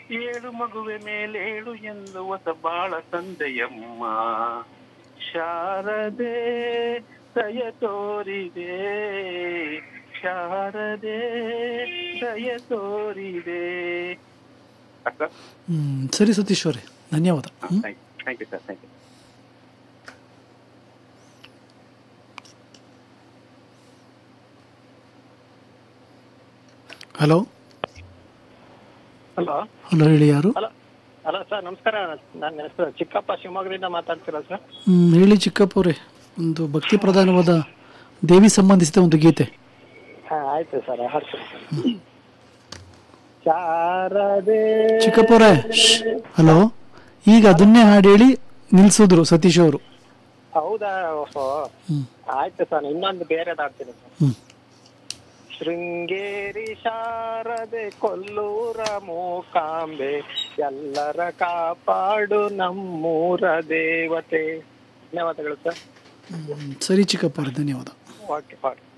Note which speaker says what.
Speaker 1: ಏಳು ಮಗುವೆ ಮೇಲೇಳು ಎಂದು ಹೊಸ ಬಾಳ ಸಂದೆಯಮ್ಮ ಶಾರದೆ ದಯ ತೋರಿದೆ ಶಾರದೆ ದಯ ತೋರಿದೆ ಅಕ್ಕ
Speaker 2: ಹ್ಮ್, ಸರಿ ಸತೀಶ್ ಅವರೇ ಧನ್ಯವಾದ ಹ್ಮ್.
Speaker 1: Thank you sir thank you
Speaker 2: hello
Speaker 3: hello
Speaker 2: hello ಹೇಳಿ ಯಾರು
Speaker 3: ಹಲೋ ಹಲೋ ಸರ್ ನಮಸ್ಕಾರ ನನ್ನ ಹೆಸರು ಚಿಕ್ಕಪ್ಪ ಶಿವಮೊಗ್ಗದಿಂದ ಮಾತಾಡ್ತೀರಾ ಸರ್
Speaker 2: ಹ್ಮ್, ಹೇಳಿ ಚಿಕ್ಕಪ್ಪ ಅವರೇ ಒಂದು ಭಕ್ತಿ ಪ್ರಧಾನವಾದ ದೇವಿ ಸಂಬಂಧಿಸಿದ ಒಂದು ಗೀತೆ
Speaker 3: ಹಾ ಆಯ್ತು ಸರ್ ಹಾಡ್ತೀನಿ ಶಾರದೆ
Speaker 2: ಚಿಕ್ಕಪ್ಪ ಅವರೇ ಹಲೋ ಈಗ ಅದನ್ನೇ ಹಾಡು ಹೇಳಿ ನಿಲ್ಸಿದ್ರು ಸತೀಶ್ ಅವರು
Speaker 3: ಹೌದಾ ಓಹೋ
Speaker 2: ಹ್ಮ್.
Speaker 3: ಆಯ್ತು ಸರ್ ಇನ್ನೊಂದು ಬೇರೆದು ಹಾಡ್ತೀನಿ ಸರ್
Speaker 2: ಹ್ಮ್.
Speaker 3: ಶೃಂಗೇರಿ ಶಾರದೆ ಕೊಲ್ಲೂರ ಮೂಕಾಂಬೆ ಎಲ್ಲರ ಕಾಪಾಡು ನಮ್ಮೂರ ದೇವತೆ ಧನ್ಯವಾದಗಳು ಸರ್
Speaker 2: ಹ್ಮ್, ಸರಿ ಚಿಕ್ಕಪ್ಪ ಅವರೇ ಧನ್ಯವಾದ
Speaker 3: ಓಕೆ ಓಕೆ